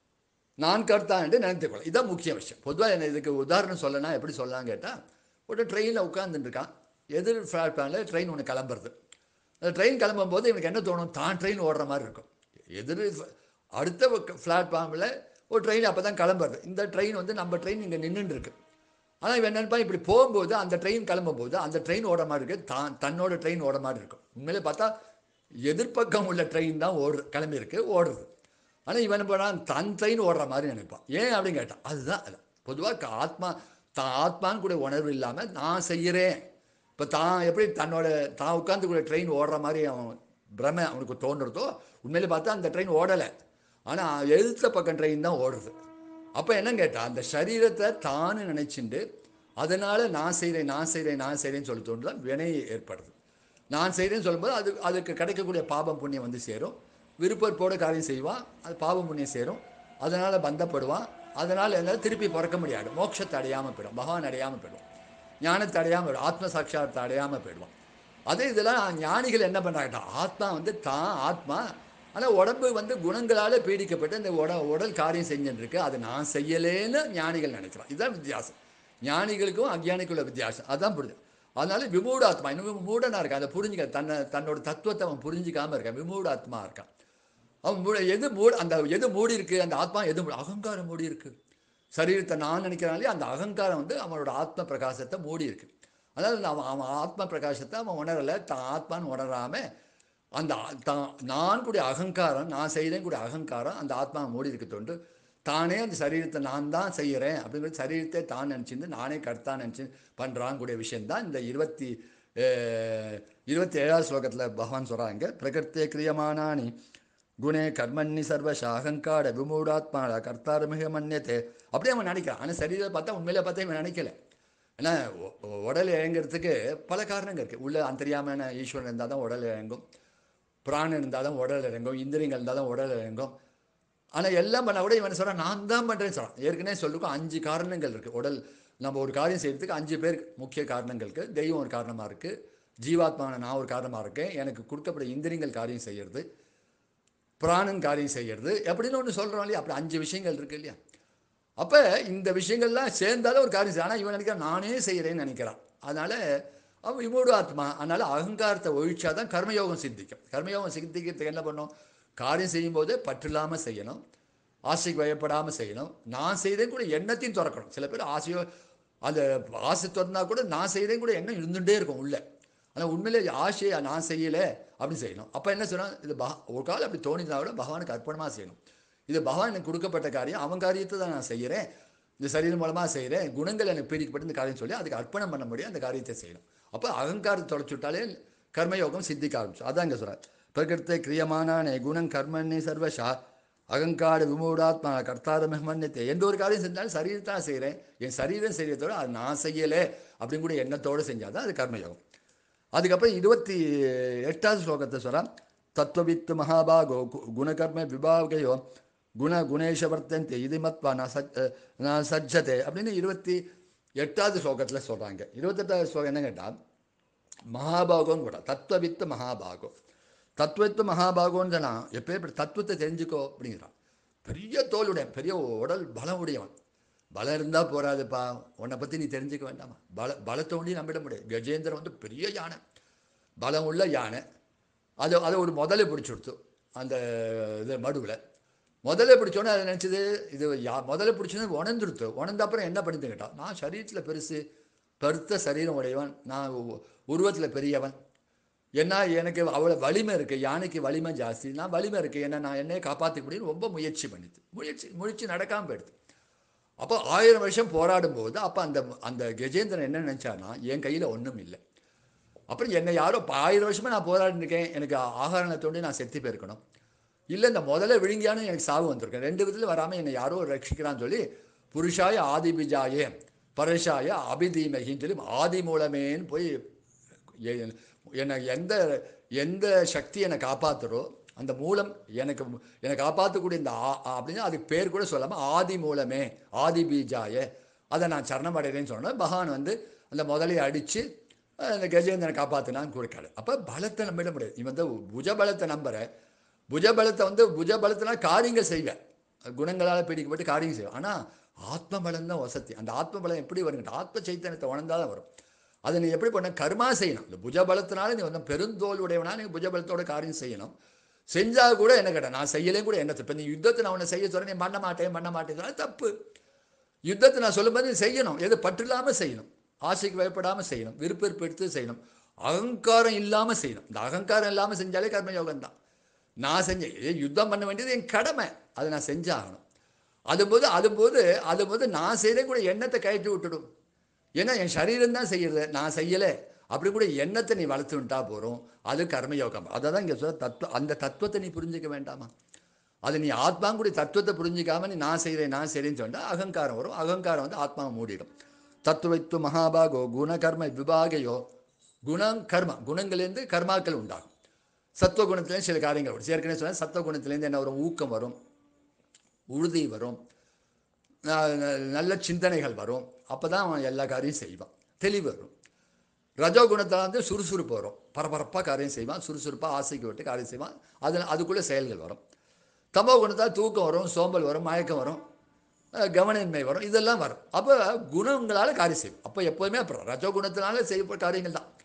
நான் கர்த்தா என்று நினைத்துக்கொள்ள இதான் முக்கிய விஷயம் பொதுவாக என்ன இதுக்கு உதாரணம் சொல்லனா எப்படி சொல்லலாம் கேட்டால் ஒரு ட்ரெயினில் உட்காந்துட்டு இருக்கான் எதிர் பிளாட்ஃபார்மில் ட்ரெயின் ஒன்று கிளம்புறது அந்த ட்ரெயின் கிளம்பும் போது இவனுக்கு என்ன தோணும் தான் ட்ரெயின் ஓடுற மாதிரி இருக்கும் எதிர் அடுத்த பிளாட்ஃபார்மில் ஒரு ட்ரெயின் அப்போ தான் கிளம்புறது இந்த ட்ரெயின் வந்து நம்ம ட்ரெயின் இங்கே நின்றுட்டு இருக்கு ஆனால் இவன் நினைப்பான் இப்படி போகும்போது அந்த ட்ரெயின் கிளம்பும்போது அந்த ட்ரெயின் ஓட மாதிரி இருக்கு தான் தன்னோட ட்ரெயின் ஓட மாதிரி இருக்கும் உண்மையிலே பார்த்தா எதிர்ப்பக்கம் உள்ள ட்ரெயின் தான் ஓடுற கிளம்பியிருக்கு ஓடுறது ஆனால் இவன் என்ன பண்ணான் தன் ட்ரெயின் ஓடுற மாதிரி நினைப்பான் ஏன் அப்படின்னு கேட்டான் அதுதான் அது பொதுவாக ஆத்மா தான் ஆத்மான்னு கூட உணர்வு இல்லாமல் நான் செய்கிறேன் இப்போ தான் எப்படி தன்னோட தான் உட்காந்து கூட ட்ரெயின் ஓடுற மாதிரி அவன் பிரமை அவனுக்கு தோன்றுறதோ உண்மையிலே பார்த்தா அந்த ட்ரெயின் ஓடலை ஆனால் எழுத்த பக்கம் ட்ரெயின் தான் ஓடுறது அப்போ என்ன கேட்டா அந்த சரீரத்தை தானு நினைச்சுண்டு அதனால நான் செய்கிறேன் நான் செய்கிறேன் நான் செய்கிறேன்னு சொல்லி தோன்றுதான் வினை ஏற்படுது நான் செய்கிறேன்னு சொல்லும்போது அது அதுக்கு கிடைக்கக்கூடிய பாபம் புண்ணியம் வந்து சேரும் விருப்பத்தோட காரியம் செய்வான் அது பாபம் புண்ணியம் சேரும் அதனால் பந்தப்படுவான் அதனால் என்ன திருப்பி பிறக்க முடியாது மோட்சத்தை அடையாமல் போயிடும் பகவான் அடையாமல் போயிடும் ஞானத்தை அடையாமல் போயிடும் ஆத்ம சாட்சாத்தை அடையாமல் போயிடுவான் அதே இதெல்லாம் ஞானிகள் என்ன பண்ணுறாங்க ஆத்மா வந்து தான் ஆத்மா ஆனால் உடம்பு வந்து குணங்களால் பீடிக்கப்பட்டு இந்த உட உடல் காரியம் செஞ்சுட்டு இருக்கு அதை நான் செய்யலேன்னு ஞானிகள் நினைக்கிறான் இதுதான் வித்தியாசம் ஞானிகளுக்கும் அக்ஞானிக்குள்ள வித்தியாசம் அதான் புரியுது அதனால விமூடாத்மா இன்னும் மூடனா இருக்கான் அதை புரிஞ்சுக்க தன்னை தன்னோட தத்துவத்தை அவன் புரிஞ்சிக்காம இருக்கான் விமூடாத்மா இருக்கான் அவன் மூட எது மூட அந்த எது மூடி இருக்கு அந்த ஆத்மா எது மூடி அகங்காரம் மூடி இருக்கு சரீரத்தை நான் நினைக்கிறானே அந்த அகங்காரம் வந்து அவனோட ஆத்ம பிரகாசத்தை மூடி இருக்கு அதாவது அவன் அவன் ஆத்ம பிரகாசத்தை அவன் உணரலை தான் ஆத்மான்னு உணராம அந்த ஆ- தான் நான் கூடிய அகங்காரம் நான் செய்கிறேன் கூடிய அகங்காரம் அந்த ஆத்மா மூடி இருக்கு தொண்டு தானே அந்த சரீரத்தை நான் தான் செய்கிறேன் அப்படிங்கிற சரீரத்தை தான் நினச்சிருந்து நானே கர்த்தா நினச்சி பண்ணுறான் கூடிய விஷயந்தான் இந்த இருபத்தி அஹ், இருபத்தி ஏழாவது ஸ்லோகத்தில் பகவான் சொல்கிறாங்க பிரகிருத்தே கிரியமானானி குணே கர்மன்னி சர்வச அகங்கார விமூடாத்மாட கர்த்தாரமிக மன்னியத்தே அப்படியே அவன் நினைக்கிறான் ஆனால் சரீரத்தை பார்த்தா உண்மையில பார்த்தா இவன் நினைக்கல ஏன்னா உ- உ- உடல் இயங்குறதுக்கு பல காரணங்கள் இருக்குது உள்ள அந்தரியாமான ஈஸ்வரன் இருந்தால் தான் உடல் இயங்கும் பிராணன் இருந்தால் தான் உடல் இறங்கும் இந்திரியங்கள் இருந்தால் தான் உடல் இறங்கும் ஆனால் எல்லாம் பண்ணால் கூட இவன் சொல்கிறான் நான் தான் பண்ணுறேன்னு சொல்கிறான் ஏற்கனவே சொல்லிருக்கோம் அஞ்சு காரணங்கள் இருக்குது உடல் நம்ம ஒரு காரியம் செய்யறதுக்கு அஞ்சு பேர் முக்கிய காரணங்கள் இருக்குது தெய்வம் ஒரு காரணமாக இருக்குது ஜீவாத்மான நான் ஒரு காரணமாக இருக்கேன் எனக்கு கொடுக்கப்பட்ட இந்திரியங்கள் காரியம் செய்யறது பிராணன் காரியம் செய்யறது அப்படின்னு ஒன்று சொல்கிறோம் இல்லையா அப்படி அஞ்சு விஷயங்கள் இருக்கு இல்லையா அப்போ இந்த விஷயங்கள்லாம் சேர்ந்தாலும் ஒரு காரியம் செய்ய ஆனால் இவன் நினைக்கிறான் நானே செய்கிறேன்னு நினைக்கிறான் அதனால் அவன் விமூடு ஆத்மா அதனால் அகங்காரத்தை ஒழிச்சா தான் கர்மயோகம் சித்திக்கும் கர்மயோகம் சித்திக்கிறதுக்கு என்ன பண்ணும் காரியம் செய்யும்போது பற்று இல்லாமல் செய்யணும் ஆசைக்கு பயப்படாமல் செய்யணும் நான் செய்தேன் கூட எண்ணத்தையும் திறக்கணும் சில பேர் ஆசையோ அந்த ஆசை திறந்தா கூட நான் செய்தேன் கூட எண்ணம் இருந்துகிட்டே இருக்கும் உள்ள ஆனால் உண்மையிலே ஆசையை நான் செய்யலை அப்படின்னு செய்யணும் அப்போ என்ன சொன்னால் இது பக ஒரு காலம் அப்படி தோணினா கூட பகவானுக்கு அர்ப்பணமாக செய்யணும் இது பகவான் எனக்கு கொடுக்கப்பட்ட காரியம் அவன் காரியத்தை தான் நான் செய்கிறேன் இந்த சரீரம் மூலமாக செய்கிறேன் குணங்கள் எனக்கு பிரிக்கப்பட்டு இந்த காரியம் சொல்லி அதுக்கு அர்ப்பணம் பண்ண முடியும் அந்த காரியத்தை செய்யணும் அப்போ அகங்காரத்தை தொலைச்சு விட்டாலே கர்மயோகம் சித்திக்க ஆரம்பிச்சு அதான் இங்கே சொல்கிறார் பிரகிருத்த கிரியமானானே குணம் கர்மன்னே சர்வஷா அகங்கார விமூடாத்மா கர்த்தார மன்னித்தே எந்த ஒரு காரியம் செஞ்சாலும் சரீரத்தான் செய்கிறேன் என் சரீரம் செய்யறதோட அது நான் செய்யலை அப்படின்னு கூட எண்ணத்தோடு செஞ்சால் தான் அது கர்மயோகம் அதுக்கப்புறம் இருபத்தி எட்டாவது ஸ்லோகத்தை சொல்கிறான் தத்துவவித்து மகாபாகோ கு- குணகர்ம விபாகையோ குண குணேஷவர்த்தந்தே இது மத்வா நான் சஜ் நான் சஜ்ஜதே அப்படின்னு இருபத்தி எட்டாவது ஸ்லோகத்தில் சொல்கிறாங்க இருபத்தெட்டாவது ஸ்லோகம் என்ன கேட்டால் மகாபாகோன்னு கூட தத்துவவித்து மகாபாகோ தத்துவத்து மகாபாகோன்னு சொன்னா எப்போ இப்படி தத்துவத்தை தெரிஞ்சுக்கோ அப்படிங்கிறான் பெரிய தோலுடைய பெரிய உடல் பலம் உடையவன் பலம் இருந்தால் போறாதுப்பா உன்னை பற்றி நீ தெரிஞ்சுக்க வேண்டாமா பல பலத்தை ஒண்டி நம்பிட முடியாது கஜேந்திரன் வந்து பெரிய யானை பலம் உள்ள யானை அது அதை ஒரு முதல்ல பிடிச்சி கொடுத்து அந்த இது மடுவில் முதல்ல பிடிச்சோன்னே அதை நினச்சது இது யா முதல்ல பிடிச்சது உணர்ந்துருத்து உணர்ந்த அப்புறம் என்ன பண்ணிட்டு கேட்டான் நான் சரீரத்தில் பெருசு பெருத்த சரீரம் உடையவன் நான் உருவத்தில் பெரியவன் ஏன்னா எனக்கு அவ்வளோ வலிமை இருக்குது யானைக்கு வலிமை ஜாஸ்தி நான் வலிமை இருக்குது ஏன்னா நான் என்னையே காப்பாற்றிக்க முடியும்னு ரொம்ப முயற்சி பண்ணிது முயற்சி முயற்சி நடக்காமல் போயிடுது அப்போ ஆயிரம் வருஷம் போராடும் போது அப்போ அந்த அந்த கஜேந்திரன் என்ன நினச்சான்னா என் கையில் ஒன்றும் இல்லை அப்புறம் என்னை யாரோ இப்போ ஆயிரம் வருஷமா நான் போராடிட்டு இருக்கேன் எனக்கு ஆகாரனை தோண்டி நான் செத்து போயிருக்கணும் இல்லை இந்த முதல்ல விழுங்கியானு எனக்கு சாவு வந்திருக்கேன் ரெண்டு விதத்தில் வராமல் என்னை யாரோ ரட்சிக்கிறான்னு சொல்லி புருஷாய ஆதிபிஜாயே பரஷாய அபிதீமகின்னு சொல்லி ஆதி மூலமேன்னு போய் எ- என்னை எந்த எந்த சக்தி என்னை காப்பாத்துறோ அந்த மூலம் எனக்கு என்னை காப்பாற்றக்கூடிய இந்த ஆ ஆ அப்படின்னு அதுக்கு பேர் கூட சொல்லாமல் ஆதி மூலமே ஆதி பீஜாய அதை நான் சரணம் அடைகிறேன்னு சொன்னேன் பகவான் வந்து அந்த முதலையை அடித்து அந்த கஜேந்திரனை காப்பாற்றினான்னு கொடுக்காரு அப்போ பலத்தை நம்பிட முடியாது இவன் வந்து புஜபலத்தை நம்புற புஜபலத்தை வந்து புஜபலத்தினால் காரியங்கள் செய்வேன் குணங்களால் பிடிக்கப்பட்டு காரியம் செய்வேன் ஆனால் ஆத்ம பலம் தான் வசதி அந்த ஆத்ம பலம் எப்படி வருங்க ஆத்ம சைத்தன்யத்தை உணர்ந்தால் தான் வரும் அதை நீ எப்படி பண்ண கர்மா செய்யணும் இந்த புஜபலத்தினால நீ வந்து பெருந்தோல் உடையவனா நீ புஜபலத்தோட காரியம் செய்யணும் செஞ்சால் கூட என்ன கேட்டேன் நான் செய்யலே கூட என்ன இப்போ நீ யுத்தத்தை நான் உன்னை செய்ய சொல்கிறேன் நீ பண்ண மாட்டேன் பண்ண மாட்டேன் அது தப்பு யுத்தத்தை நான் சொல்லும்போது நீ செய்யணும் எது பற்று இல்லாமல் செய்யணும் ஆசைக்கு பயப்படாமல் செய்யணும் விருப்பெருப்பு எடுத்து செய்யணும் அகங்காரம் இல்லாமல் செய்யணும் இந்த அகங்காரம் இல்லாமல் செஞ்சாலே கர்மயோகம் தான் நான் செஞ்சேன் ஏ, யுத்தம் பண்ண வேண்டியது என் கடமை அதை நான் செஞ்சாகணும் அதுபோது அதுபோது அதுபோது நான் செய்கிறேன் கூட எண்ணத்தை கயற்றி விட்டுடும் ஏன்னா என் சரீரம் தான் செய்யறது நான் செய்யலை அப்படி கூட எண்ணத்தை நீ வளர்த்து விட்டா போகிறோம் அது கர்மயோகம் அதை தான் இங்கே சொல்ல தத்துவ அந்த தத்துவத்தை நீ புரிஞ்சிக்க வேண்டாமா அது நீ ஆத்மாங்குடி தத்துவத்தை புரிஞ்சிக்காம நீ நான் செய்கிறேன் நான் செய்கிறேன்னு சொன்னால் அகங்காரம் வரும் அகங்காரம் வந்து ஆத்மாவை மூடிடும் தத்துவைத்து மகாபாகோ குணகர்ம விபாகையோ குணம் கர்மா குணங்கள்லேருந்து கர்மாக்கள் உண்டாகும் சத்துவகுணத்துலேருந்து சில காரியங்கள் வரும் ஏற்கனவே சொன்னேன் சத்துவகுணத்துலேருந்து என்ன வரும் ஊக்கம் வரும் உறுதி வரும் ந- ந- நல்ல சிந்தனைகள் வரும் அப்போ தான் அவன் எல்லா காரியம் செய்வான் தெளிவு வரும் ரஜோகுணத்தில் வந்து சுறுசுறுப்பு வரும் பரபரப்பாக காரியம் செய்வான் சுறுசுறுப்பாக ஆசைக்கு விட்டு காரியம் செய்வான் அதில் அதுக்குள்ளே செயல்கள் வரும் தமோ குணத்தால் தூக்கம் வரும் சோம்பல் வரும் மயக்கம் வரும் அஹ் கவனமின்மை வரும் இதெல்லாம் வரும் அப்போ குணங்களால் காரியம் செய்யும் அப்போ எப்போதுமே அப்புறம் ரஜோகுணத்தினால செய்யப்பட்ட காரியங்கள் தான்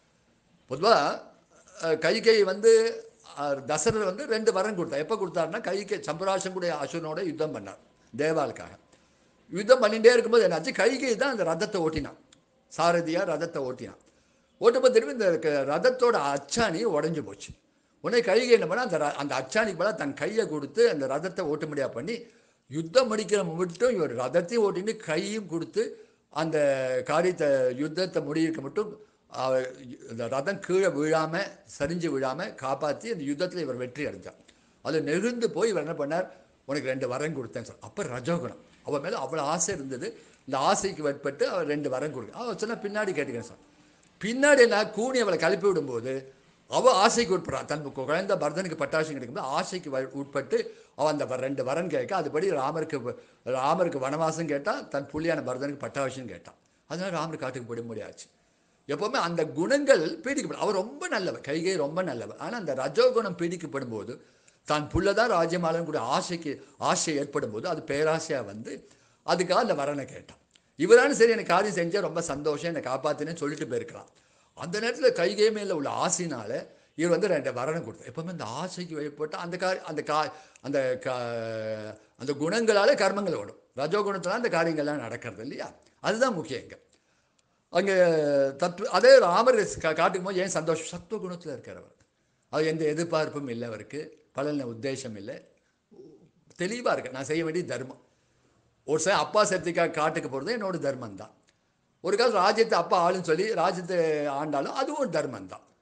பொதுவாக கைகை வந்து அஹ், தசரர் வந்து ரெண்டு வரம் கொடுத்தார் எப்போ கொடுத்தாருன்னா கைகை சம்பராசன் கூட அசுரனோட யுத்தம் பண்ணார் தேவாளுக்காக யுத்தம் பண்ணிகிட்டே இருக்கும்போது என்னாச்சு கைகை தான் அந்த ரதத்தை ஓட்டினான் சாரதியாக ரதத்தை ஓட்டினான் ஓட்டும்போது திரும்பி இந்த க- ரதத்தோட அச்சாணி உடஞ்சி போச்சு உடனே கைகை என்ன பண்ணா அந்த ர- அந்த அச்சாணிக்கு பதிலா தன் கையை கொடுத்து அந்த ரதத்தை ஓட்ட முடியாது பண்ணி யுத்தம் முடிக்கிற மட்டும் இவர் ரதத்தையும் ஓட்டிட்டு கையும் கொடுத்து அந்த காரியத்தை யுத்தத்தை முடிக்க மட்டும் அவர் இந்த ரதம் கீழே விழாம சரிஞ்சு விழாம காப்பாற்றி அந்த யுத்தத்தில் இவர் வெற்றி அடைஞ்சார் அது நெகிழ்ந்து போய் இவர் என்ன பண்ணார் உனக்கு ரெண்டு வரம் கொடுத்தேன்னு சொன்னார் அப்போ ரஜோகுணம் அவன் மேலே அவ்வளோ ஆசை இருந்தது இந்த ஆசைக்கு வட்பட்டு அவர் ரெண்டு வரம் கொடுக்க அவன் சொன்னா பின்னாடி கேட்டுக்கிறேன் சார் பின்னாடி நான் கூனி அவளை கிளப்பி விடும்போது அவள் ஆசைக்கு உட்படுறான் தன் கு- குழந்தை பரதனுக்கு பட்டாசம் கிடைக்கும்போது ஆசைக்கு வ- உட்பட்டு அவன் அந்த வ- ரெண்டு வரன் கேட்க அதுபடி ராமருக்கு வ- ராமருக்கு வனவாசம் கேட்டான் தன் புள்ளியான பரதனுக்கு பட்டாசம் கேட்டான் அதனால ராமர் காட்டுக்கு போட முடியாச்சு எப்பவுமே அந்த குணங்கள் பீடிக்கப்படும் அவர் ரொம்ப நல்லவர் கைகை ரொம்ப நல்லவர் ஆனால் அந்த ரஜோகுணம் பீடிக்கப்படும் போது தான் புள்ளதான் ராஜ்யமாலன் கூட ஆசைக்கு ஆசை ஏற்படும் போது அது பேராசையாக வந்து அதுக்காக அந்த வரனை கேட்டான் இவரான சரி எனக்கு காரியம் செஞ்சா ரொம்ப சந்தோஷம் என்னை காப்பாத்தினேன்னு சொல்லிட்டு போயிருக்கலாம் அந்த நேரத்தில் கைகை மேல உள்ள ஆசைனால இவர் வந்து ரெண்டு வரனை கொடுத்தார் எப்பவுமே அந்த ஆசைக்கு வழிபட்டு அந்த காரி அந்த கா அந்த கா அந்த குணங்களால கர்மங்கள் ஓடும் ரஜோகுணத்தினால அந்த காரியங்கள்லாம் நடக்கிறது இல்லையா அதுதான் முக்கியம் இங்க அங்கே தத்துவ அதே ராமர் கா- காட்டுக்கும் போது ஏன் சந்தோஷம் சத்துவ குணத்தில் இருக்கிறவர் அது எந்த எதிர்பார்ப்பும் இல்லை அவருக்கு பலன உத்தேசம் இல்லை தெளிவாக இருக்கு நான் செய்ய வேண்டிய தர்மம் ஒரு சார் அப்பா சக்திக்காக காட்டுக்கு போகிறது என்னோட தர்மம் தான் ஒரு காலம் ராஜ்யத்தை அப்பா ஆளுன்னு சொல்லி ராஜ்யத்தை ஆண்டாலும் அதுவும் ஒரு தர்மம் தான்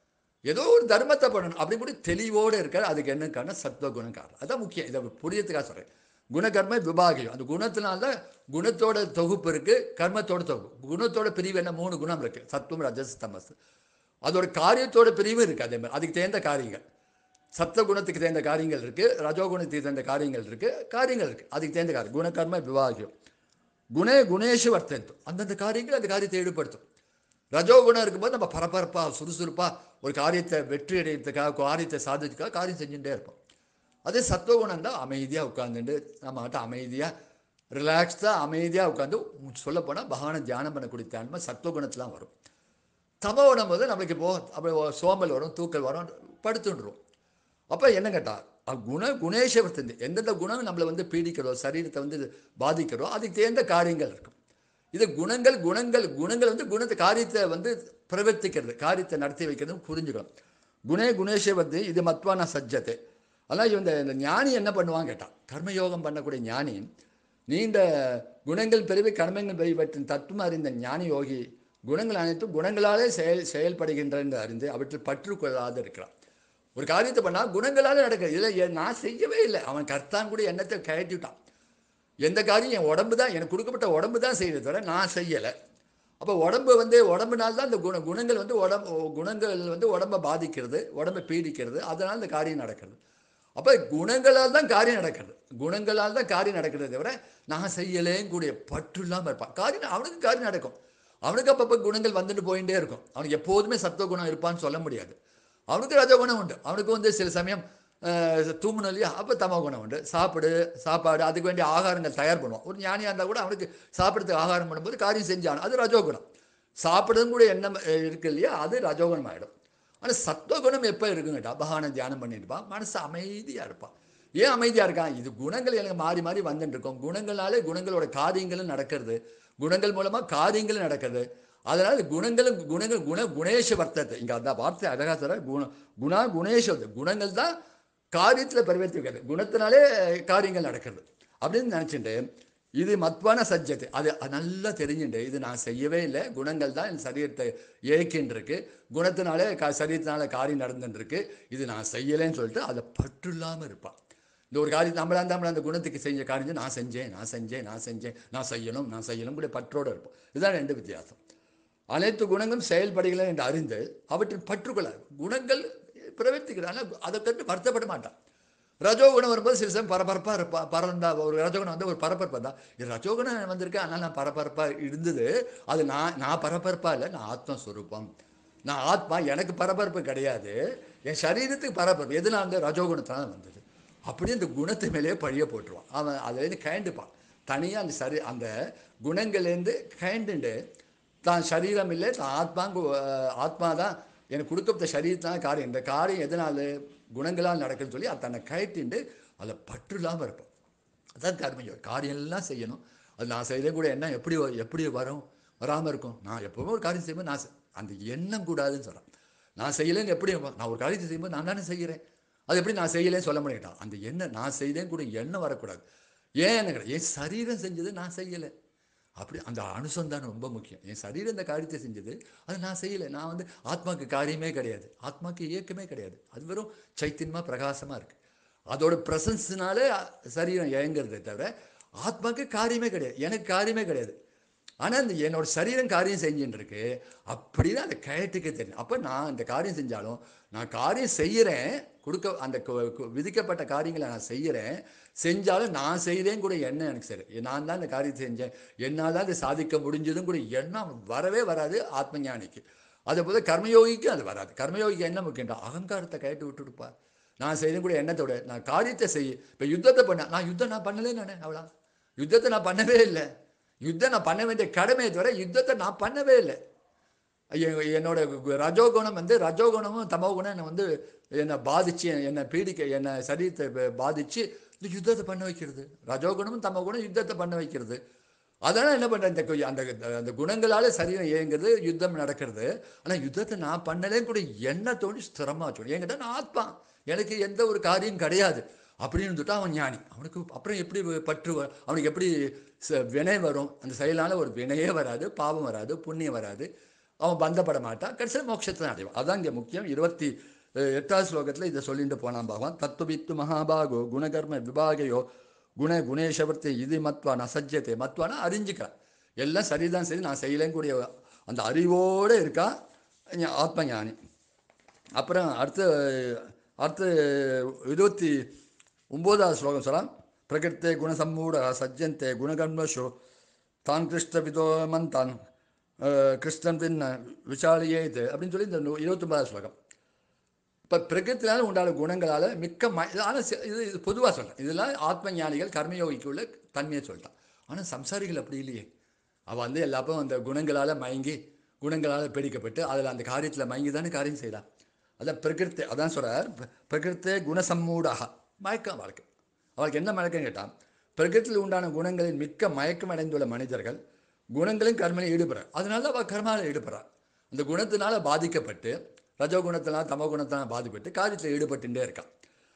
ஏதோ ஒரு தர்மத்தை பண்ணணும் அப்படி கூட தெளிவோடு இருக்கார் அதுக்கு என்ன காரணம் சத்வகுணம் காரணம் அதான் முக்கியம் இதை புரியத்துக்காக சொல்கிறேன் குணகர்ம விபாகியம் அந்த குணத்தினால தான் குணத்தோட தொகுப்பு இருக்குது கர்மத்தோட தொகுப்பு குணத்தோட பிரிவு என்ன மூணு குணம் இருக்குது சத்துவம் ரஜஸ் தமஸ் அதோட காரியத்தோட பிரிவும் இருக்குது அதே மாதிரி அதுக்கு தேர்ந்த காரியங்கள் சத்த குணத்துக்கு தேர்ந்த காரியங்கள் இருக்குது ரஜோகுணத்துக்கு தேர்ந்த காரியங்கள் இருக்குது காரியங்கள் இருக்குது அதுக்கு தேர்ந்த காரியம் குணகர்ம விவாகியம் குணே குணேஷு வர்த்தந்தும் அந்தந்த காரியங்கள் அந்த காரியத்தை ஈடுபடுத்தும் ரஜோகுணம் இருக்கும்போது நம்ம பரபரப்பாக சுறுசுறுப்பாக ஒரு காரியத்தை வெற்றி அடையிறதுக்காக காரியத்தை சாதிக்கிறதுக்காக காரியம் செஞ்சுட்டே இருப்போம் அதே சத்துவகுணம் தான் அமைதியாக உட்காந்துட்டு நம்ம ஆட்ட அமைதியாக ரிலாக்ஸ்டாக அமைதியாக உட்காந்து சொல்லப்போனால் பகவானை தியானம் பண்ணக்கூடிய தன்மை சத்துவகுணத்துலாம் வரும் தமோகுணம் போது நம்மளுக்கு இப்போ அப்படி சோம்பல் வரும் தூக்கல் வரும் படுத்துட்டுரும் அப்போ என்ன கேட்டால் குண குணேஷவர்த்தந்து எந்தெந்த குணம் நம்மளை வந்து பீடிக்கிறோ சரீரத்தை வந்து பாதிக்கிறோ அதுக்கு தேர்ந்த காரியங்கள் இருக்கும் இது குணங்கள் குணங்கள் குணங்கள் வந்து குணத்தை காரியத்தை வந்து பிரவர்த்திக்கிறது காரியத்தை நடத்தி வைக்கிறது புரிஞ்சுக்கணும் குணே குணேஷவர்த்தி இது மத்வான சஜ்ஜத்தை அதான் இந்த இந்த ஞானி என்ன பண்ணுவான் கேட்டான் கர்மயோகம் பண்ணக்கூடிய ஞானி நீண்ட குணங்கள் பிரிவு கர்மங்கள் பிரிவற்றின் தத்துவம் அறிந்த ஞானி யோகி குணங்கள் அனைத்தும் குணங்களாலே செயல் செயல்படுகின்றன என்று அறிந்து அவற்றில் பற்று கொள்ளாது இருக்கிறான் ஒரு காரியத்தை பண்ணால் குணங்களால் நடக்குது இதில் நான் செய்யவே இல்லை அவன் கர்த்தான் கூட எண்ணத்தை கழட்டிவிட்டான் எந்த காரியம் என் உடம்பு தான் எனக்கு கொடுக்கப்பட்ட உடம்பு தான் செய்யறதை தவிர நான் செய்யலை அப்போ உடம்பு வந்து உடம்புனால தான் இந்த குண குணங்கள் வந்து உடம்பு குணங்கள் வந்து உடம்பை பாதிக்கிறது உடம்பை பீடிக்கிறது அதனால் இந்த காரியம் நடக்கிறது அப்போ குணங்களால் தான் காரியம் நடக்கிறது குணங்களால் தான் காரியம் நடக்கிறத தவிர நான் செய்யலேன்னு கூடிய பற்று இல்லாமல் இருப்பான் காரியம் அவனுக்கு காரியம் நடக்கும் அவனுக்கு அப்பப்போ குணங்கள் வந்துட்டு போயிட்டே இருக்கும் அவனுக்கு எப்போதுமே சத்துவ குணம் இருப்பான்னு சொல்ல முடியாது அவனுக்கு ரஜகுணம் உண்டு அவனுக்கு வந்து சில சமயம் தூங்கணும் இல்லையா அப்போ தமோ குணம் உண்டு சாப்பிடு சாப்பாடு அதுக்கு வேண்டிய ஆகாரங்கள் தயார் பண்ணுவான் ஒரு ஞானியாக இருந்தால் கூட அவனுக்கு சாப்பிட்றதுக்கு ஆகாரம் பண்ணும்போது காரியம் செஞ்சான் அது ரஜோகுணம் சாப்பிடுறதும் கூட எண்ணம் இருக்கு இல்லையா அது ரஜோகுணம் ஆகிடும் ஆனால் சத்துவகுணம் எப்போ இருக்குங்கட்டா பகவானை தியானம் பண்ணியிருப்பான் மனசு அமைதியாக இருப்பான் ஏன் அமைதியாக இருக்கான் இது குணங்கள் எனக்கு மாறி மாறி வந்துட்டு இருக்கோம் குணங்களாலே குணங்களோட காரியங்களும் நடக்கிறது குணங்கள் மூலமாக காரியங்களும் நடக்கிறது அதனால் குணங்களும் குணங்கள் குண குணேஷ வர்த்தத்தை இங்கே அந்த வார்த்தை அழகாக சொல்ற குண குணா குணேஷ குணங்கள் தான் காரியத்தில் பரிவர்த்தி வைக்கிறது குணத்தினாலே காரியங்கள் நடக்கிறது அப்படின்னு நினச்சிட்டு இது மத்வான சஜ்ஜத்தை அது நல்லா தெரிஞ்சுட்டு இது நான் செய்யவே இல்லை குணங்கள் தான் என் சரீரத்தை இயக்கின்றிருக்கு குணத்தினாலே கா சரீரத்தினால காரியம் நடந்துட்டுருக்கு இது நான் செய்யலைன்னு சொல்லிட்டு அதை பற்று இல்லாமல் இருப்பான் இந்த ஒரு காரியம் நம்மளா நம்மள அந்த குணத்துக்கு செஞ்ச காரியம் நான் செஞ்சேன் நான் செஞ்சேன் நான் செஞ்சேன் நான் செய்யணும் நான் செய்யணும் கூட பற்றோடு இருப்போம் இதுதான் ரெண்டு வித்தியாசம் அனைத்து குணங்களும் செயல்படுகளை என்று அறிந்து அவற்றின் பற்றுக்கொள்ள குணங்கள் பிரவர்த்திக்கிறது ஆனால் அதை கண்டு வருத்தப்பட மாட்டான் ரஜோகுணம் வரும்போது சில சமயம் பரபரப்பாக இருப்பா பறந்தா ஒரு ரஜோகுணம் வந்து ஒரு பரபரப்பாக தான் இது ரஜோகுணம் வந்திருக்கேன் அதனால் நான் பரபரப்பாக இருந்தது அது நான் நான் பரபரப்பாக இல்லை நான் ஆத்மஸ்வரூபம் நான் ஆத்மா எனக்கு பரபரப்பு கிடையாது என் சரீரத்துக்கு பரபரப்பு எதுனா வந்து ரஜோகுணத்தினால வந்தது அப்படியே அந்த குணத்து மேலேயே பழிய போட்டுருவான் அவன் அதுலேருந்து கயண்டுப்பான் தனியாக அந்த சரி அந்த குணங்கள்லேருந்து கயண்டுண்டு தான் சரீரம் இல்லை தான் ஆத்மாங்க ஆத்மா தான் எனக்கு கொடுக்கப்பட்ட சரீரத்தினால காரியம் இந்த காரியம் எதனால் குணங்களால் நடக்குதுன்னு சொல்லி அதை தன்னை கயட்டிண்டு அதில் பற்று இல்லாமல் இருப்போம் அதான் கர்மயோகம் காரியம் எல்லாம் செய்யணும் அது நான் செய்யறேன் கூட என்ன எப்படி எப்படி வரும் வராமல் இருக்கும் நான் எப்போவுமே ஒரு காரியம் செய்யும்போது நான் அந்த எண்ணம் கூடாதுன்னு சொல்கிறேன் நான் செய்யலைன்னு எப்படி நான் ஒரு காரியத்தை செய்யும்போது நான் தானே செய்கிறேன் அது எப்படி நான் செய்யலேன்னு சொல்ல முடியாட்டான் அந்த எண்ணம் நான் செய்தேன் கூட எண்ணம் வரக்கூடாது ஏன் என்ன கிடையாது என் சரீரம் செஞ்சது நான் செய்யலை அப்படி அந்த அனுசந்தானம் ரொம்ப முக்கியம் என் சரீரம் இந்த காரியத்தை செஞ்சது அது நான் செய்யலை நான் வந்து ஆத்மாவுக்கு காரியமே கிடையாது ஆத்மாவுக்கு இயக்கமே கிடையாது அது வெறும் சைத்தன்யமாக பிரகாசமாக இருக்குது அதோட ப்ரெசன்ஸ்னால சரீரம் இயங்குறதே தவிர ஆத்மாவுக்கு காரியமே கிடையாது எனக்கு காரியமே கிடையாது ஆனால் இந்த என்னோட சரீரம் காரியம் செஞ்சுட்டு இருக்கு அப்படின்னு அந்த கயட்டுக்கு தெரியும் அப்போ நான் இந்த காரியம் செஞ்சாலும் நான் காரியம் செய்கிறேன் கொடுக்க அந்த விதிக்கப்பட்ட காரியங்களை நான் செய்கிறேன் செஞ்சாலும் நான் செய்கிறேன் கூட எண்ணம் எனக்கு சரி நான் தான் இந்த காரியத்தை செஞ்சேன் என்னால் தான் இதை சாதிக்க முடிஞ்சதும் கூட எண்ணம் வரவே வராது ஆத்ம ஞானிக்கு அதே போல் கர்மயோகிக்கும் அது வராது கர்மயோகிக்கு என்ன முக்கியம் அகங்காரத்தை கயட்டு விட்டுடுப்பா நான் செய்யணும் கூட எண்ணத்தோட நான் காரியத்தை செய்ய இப்போ யுத்தத்தை பண்ண நான் யுத்தம் நான் பண்ணலே நானே அவ்வளோ யுத்தத்தை நான் பண்ணவே இல்லை யுத்தம் நான் பண்ண வேண்டிய கடமையை தவிர யுத்தத்தை நான் பண்ணவே இல்லை என்னோட ரஜோகுணம் வந்து ரஜோகுணமும் தமோகுணம் என்னை வந்து என்னை பாதிச்சு என்னை பீடிக்க என்னை சரீரத்தை பாதிச்சு இந்த யுத்தத்தை பண்ண வைக்கிறது ரஜோகுணமும் தமோகுணம் யுத்தத்தை பண்ண வைக்கிறது அதனால் என்ன பண்ணுறேன் இந்த அந்த அந்த குணங்களால் சரீரம் இயங்குறது யுத்தம் நடக்கிறது ஆனால் யுத்தத்தை நான் பண்ணலேன்னு கூட என்ன தோணி ஸ்திரமாக சொல்லி என்கிட்ட நான் ஆத்மா எனக்கு எந்த ஒரு காரியம் கிடையாது அப்படின்னு இருந்துட்டா அவன் ஞானி அவனுக்கு அப்புறம் எப்படி பற்று அவனுக்கு எப்படி வினை வரும் அந்த செயலால் ஒரு வினையே வராது பாவம் வராது புண்ணியம் வராது அவன் பந்தப்பட மாட்டான் கடைசியில் மோட்சத்தை தான் அடைவான் அதான் இங்கே முக்கியம் இருபத்தி அஹ், எட்டாவது ஸ்லோகத்தில் இதை சொல்லிட்டு போனான் பகவான் தத்துவித்து மகாபாகோ குணகர்ம விபாகையோ குண குணேஷவர்த்தி இது மத்வா நசஜ்யத்தை மத்வானா அறிஞ்சிக்கிறான் எல்லாம் சரிதான் சரி நான் செய்யலேன்னு கூடிய அந்த அறிவோடு இருக்கா ஞா- ஆத்ம ஞானி அப்புறம் அடுத்த அடுத்த இருபத்தி ஒம்போதாவது ஸ்லோகம் சொல்லலாம் பிரகிருத்தே குணசம்மூட சஜ்ஜந்தே குணகர்மஷு தான் கிருஷ்ண விதோமந்தான் கிருஷ்ணன் பின்ன விசாலியேது அப்படின்னு சொல்லி இந்த நூ- இருபத்தொன்பதாவது ஸ்லோகம் இப்போ பிரகிருத்தினால உண்டான குணங்களால் மிக்க ம ஆனால் இது இது பொதுவாக சொல்கிறேன் இதெல்லாம் ஆத்ம ஞானிகள் கர்மயோகிக்கு உள்ள தன்மையை சொல்லிட்டான் ஆனால் சம்சாரிகள் அப்படி இல்லையே அவள் வந்து எல்லாப்பும் அந்த குணங்களால் மயங்கி குணங்களால் பிடிக்கப்பட்டு அதில் அந்த காரியத்தில் மயங்கி தானே காரியம் செய்யலாம் அதான் பிரகிருத்தி அதான் சொல்கிறார் பிரகிருத்தே குணசம்மூடாக மயக்கம் வாழ்க்கை அவளுக்கு என்ன மயக்கம் கேட்டால் பிரகிருத்தில் உண்டான குணங்களில் மிக்க மயக்கம் அடைந்துள்ள மனிதர்கள் குணங்களின் கர்மையில் ஈடுபடுறார் அதனால அவள் கர்மாவில் ஈடுபடுறார் அந்த குணத்தினால பாதிக்கப்பட்டு ரஜோகுணத்தினால தமோ குணத்தினால பாதிப்பட்டு காரியத்தில் ஈடுபட்டுட்டே இருக்கான்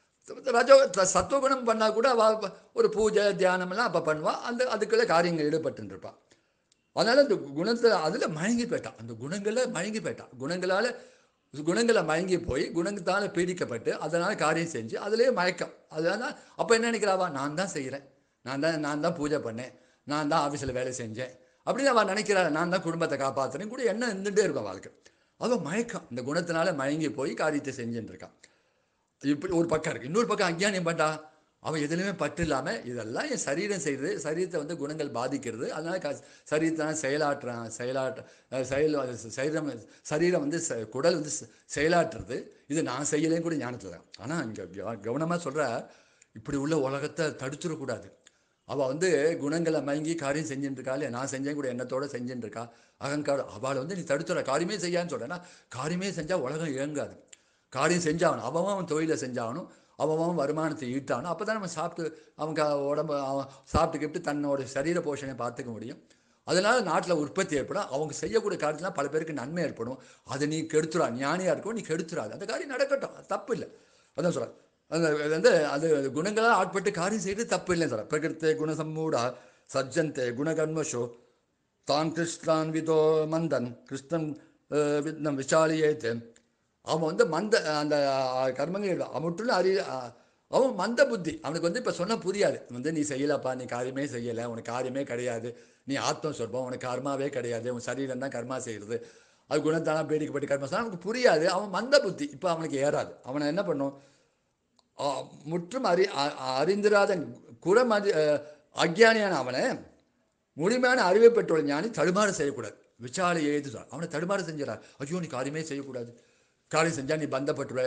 ரஜோ த- சத்துவகுணம் பண்ணால் கூட அவள் ஒரு பூஜை தியானம்லாம் அப்போ பண்ணுவாள் அந்த அதுக்குள்ள காரியங்கள் ஈடுபட்டு இருப்பாள் அதனால் அந்த குணத்தில் அதில் மயங்கி போயிட்டான் அந்த குணங்களில் மயங்கி போயிட்டான் குணங்களால் குணங்களை மயங்கி போய் குணத்தால் பீடிக்கப்பட்டு அதனால் காரியம் செஞ்சு அதிலே மயக்கம் அதனால அப்போ என்ன நினைக்கிறாவா நான் தான் செய்கிறேன் நான் தான் நான் தான் பூஜை பண்ணேன் நான் தான் ஆஃபீஸில் வேலை செஞ்சேன் அப்படின்னு அவள் நினைக்கிறா நான் தான் குடும்பத்தை காப்பாற்றுறேன் கூட எண்ணம் இருந்துகிட்டே இருக்கும் வாழ்க்கை அவள் மயக்கம் இந்த குணத்தினால மயங்கி போய் காரியத்தை செஞ்சுட்டு இருக்கான் இப்படி ஒரு பக்கம் இருக்குது இன்னொரு பக்கம் அஞ்ஞானியம் பண்ணா அவன் எதுலையுமே பற்று இல்லாமல் இதெல்லாம் என் சரீரம் செய்கிறது சரீரத்தை வந்து குணங்கள் பாதிக்கிறது அதனால் க சரீரத்தை செயலாற்றுறான் செயலாற்ற அஹ் செயல் அது சரீரம் சரீரம் வந்து ச- குடல் வந்து செ- செயலாற்றுறது இது நான் செய்யலைன்னு கூட ஞானத்தில் தான் ஆனால் இங்கே கவனமாக சொல்கிற இப்படி உள்ள உலகத்தை தடுத்துடக்கூடாது அவள் வந்து குணங்களை மயங்கி காரியம் செஞ்சுட்டு இருக்கா இல்லையா நான் செஞ்சேன் கூட எண்ணத்தோட செஞ்சுட்டு இருக்கா அகங்காரம் அவளை வந்து நீ தடுத்துற காரியமே செய்யான்னு சொல்கிறேன்னா காரியமே செஞ்சால் உலகம் இயங்காது காரியம் செஞ்சாகணும் அவன் அவன் தொழிலை செஞ்சாகணும் அவன் அவன் வருமானத்தை ஈட்டாகணும் அப்போ தான் நம்ம சாப்பிட்டு அவன் க உடம்பு அவன் சாப்பிட்டுக்கிட்டு தன்னோட சரீர போஷணை பார்த்துக்க முடியும் அதனால் நாட்டில் உற்பத்தி ஏற்படும் அவங்க செய்யக்கூடிய காரியத்தில் பல பேருக்கு நன்மை ஏற்படும் அதை நீ கெடுத்துறா ஞானியாக இருக்கும் நீ கெடுத்துறாது அந்த காரியம் நடக்கட்டும் அது தப்பு இல்லை அதான் சொல்கிறேன் அந்த அது வந்து அது குணங்களால் ஆட்பட்டு காரியம் செய்கிறது தப்பு இல்லைன்னு சொல்கிறேன் பிரகிருத்தே குணசம்மூடா சஜ்ஜந்தே குணகர்மஷோ தான் கிருஷ்ணான் விதோ மந்தன் கிருஷ்ணன் அஹ், வித்னம் விசாலியேத்து அவன் வந்து மந்த அந்த அஹ், கர்மங்கள் அவற்றுள்ள அறி அஹ், அவன் மந்த புத்தி அவனுக்கு வந்து இப்போ சொன்னால் புரியாது வந்து நீ செய்யலப்பா நீ காரியமே செய்யலை உனக்கு காரியமே கிடையாது நீ ஆத்ம சொல்பம் உனக்கு கர்மாவே கிடையாது உன் சரீரம் தான் கர்மா செய்கிறது அது குணத்தானா பேடிக்கப்பட்டு கர்மா செய்யணும் அவனுக்கு புரியாது அவன் மந்த புத்தி இப்போ அவனுக்கு ஏறாது அவனை என்ன பண்ணும் ஆ, முற்றும் அறி அ- அறிந்திராத குறம் அறி அஹ், அக்ஞானியான அவனை முழுமையான அறிவை பெற்றுள்ள ஞானி தடுமாறு செய்யக்கூடாது விசாலை எழுது அவனை தடுமாறு செஞ்சிடறார் ஐயோ நீ காரியமே செய்யக்கூடாது காரியம் செஞ்சால் நீ பந்தப்பட்டுருவ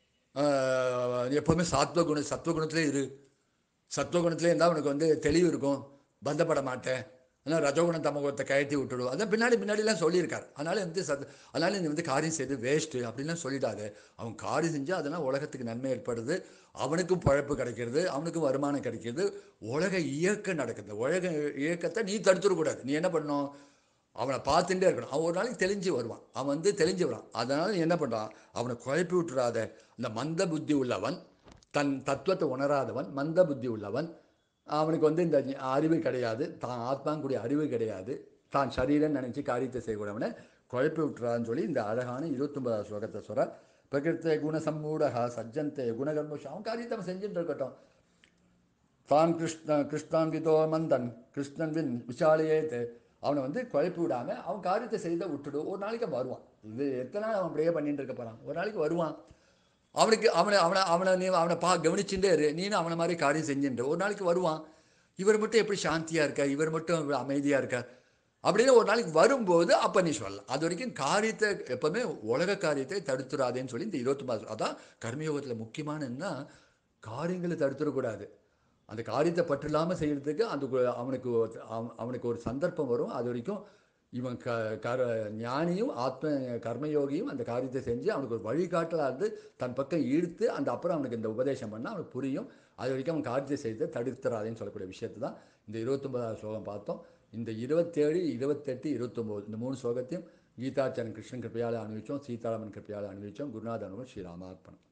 ஆஹ், நீ எப்போவுமே சத்துவ குண சத்துவ குணத்திலே இரு சத்துவ குணத்திலே இருந்தால் உனக்கு வந்து தெளிவு இருக்கும் பந்தப்பட மாட்டேன் ஆனால் ரஜோகுணம் தமகுணத்தை கயற்றி விட்டுடும் அதான் பின்னாடி பின்னாடிலாம் சொல்லியிருக்காரு அதனால வந்து சத் அதனால நீ வந்து காரியம் செய்து வேஸ்ட்டு அப்படின்லாம் சொல்லிடாது அவன் காரியம் செஞ்சால் அதெல்லாம் உலகத்துக்கு நன்மை ஏற்படுது அவனுக்கும் பழப்பு கிடைக்கிறது அவனுக்கும் வருமானம் கிடைக்கிறது உலக இயக்கம் நடக்குது உலக இயக்கத்தை நீ தடுத்துடக்கூடாது நீ என்ன பண்ணணும் அவனை பார்த்துட்டே இருக்கணும் அவன் ஒரு நாளைக்கு தெளிஞ்சு வருவான் அவன் வந்து தெளிஞ்சு வரான் அதனால நீ என்ன பண்ணுறான் அவனை குழப்பி விட்டுறாத அந்த மந்த புத்தி உள்ளவன் தன் தத்துவத்தை உணராதவன் மந்த புத்தி உள்ளவன் அவனுக்கு வந்து இந்த அறிவு கிடையாது தான் ஆத்மாங்குடைய அறிவு கிடையாது தான் சரீரம் நினைச்சு காரியத்தை செய்யக்கூடியவனை குழப்பி விட்டுறான்னு சொல்லி இந்த அழகான இருபத்தொன்பதாவது ஸ்லோகத்தை சொல்கிறார் பிரகிருத்தே குணசம்மூடகா சஜ்ஜந்தே குணகர்மஷ அவன் காரியத்தை அவன் செஞ்சுட்டு இருக்கட்டும் தான் கிருஷ்ண கிருஷ்ணாங்கிதோ மந்தன் கிருஷ்ணன் வின் விசாலியேத்து அவனை வந்து குழப்பி விடாமல் அவன் காரியத்தை செய்த விட்டுடு ஒரு நாளைக்கு அவன் வருவான் இது எத்தனை நாள் அவன் ப்ரே பண்ணிட்டு இருக்க போகிறான் ஒரு நாளைக்கு வருவான் அவனுக்கு அவனை அவனை அவனை நீ அவனை பா கவனிச்சுட்டே இரு நீனும் அவனை மாதிரி காரியம் செஞ்சுட்டு ஒரு நாளைக்கு வருவான் இவர் மட்டும் எப்படி சாந்தியாக இருக்கார் இவர் மட்டும் அமைதியாக இருக்கார் அப்படின்னு ஒரு நாளைக்கு வரும்போது அப்போ நீ சொல்லலாம் அது வரைக்கும் காரியத்தை எப்போவுமே உலக காரியத்தை தடுத்துறாதேன்னு சொல்லி இந்த இருபத்தொம்பது அதான் கர்மயோகத்தில் முக்கியமான என்ன காரியங்களை தடுத்துடக்கூடாது அந்த காரியத்தை பற்றில்லாமல் செய்கிறதுக்கு அந்த கு- அவனுக்கு ஒரு- அவ- அவனுக்கு ஒரு சந்தர்ப்பம் வரும் அது வரைக்கும் இவன் க கர ஞானியும் ஆத்ம கர்மயோகியும் அந்த காரியத்தை செஞ்சு அவனுக்கு ஒரு வழிகாட்டலாக இருந்து தன் பக்கம் ஈர்த்து அந்த அப்புறம் அவனுக்கு இந்த உபதேசம் பண்ணால் அவனுக்கு புரியும் அது வரைக்கும் அவன் காரியத்தை செய்து தடுத்துறாதேன்னு சொல்லக்கூடிய விஷயத்தை தான் இந்த இருபத்தொன்பதாவது ஸ்லோகம் பார்த்தோம் இந்த இருபத்தேழு இருபத்தெட்டு இருபத்தொம்போது இந்த மூணு ஸ்லோகத்தையும் கீதாச்சாரன் கிருஷ்ணன் கிருப்பையால் அனுபவித்தோம் சீதாராமன் கிருப்பையால் அனுபவித்தோம் குருநாத அனுபவம் ஸ்ரீராமார்ப்பணம்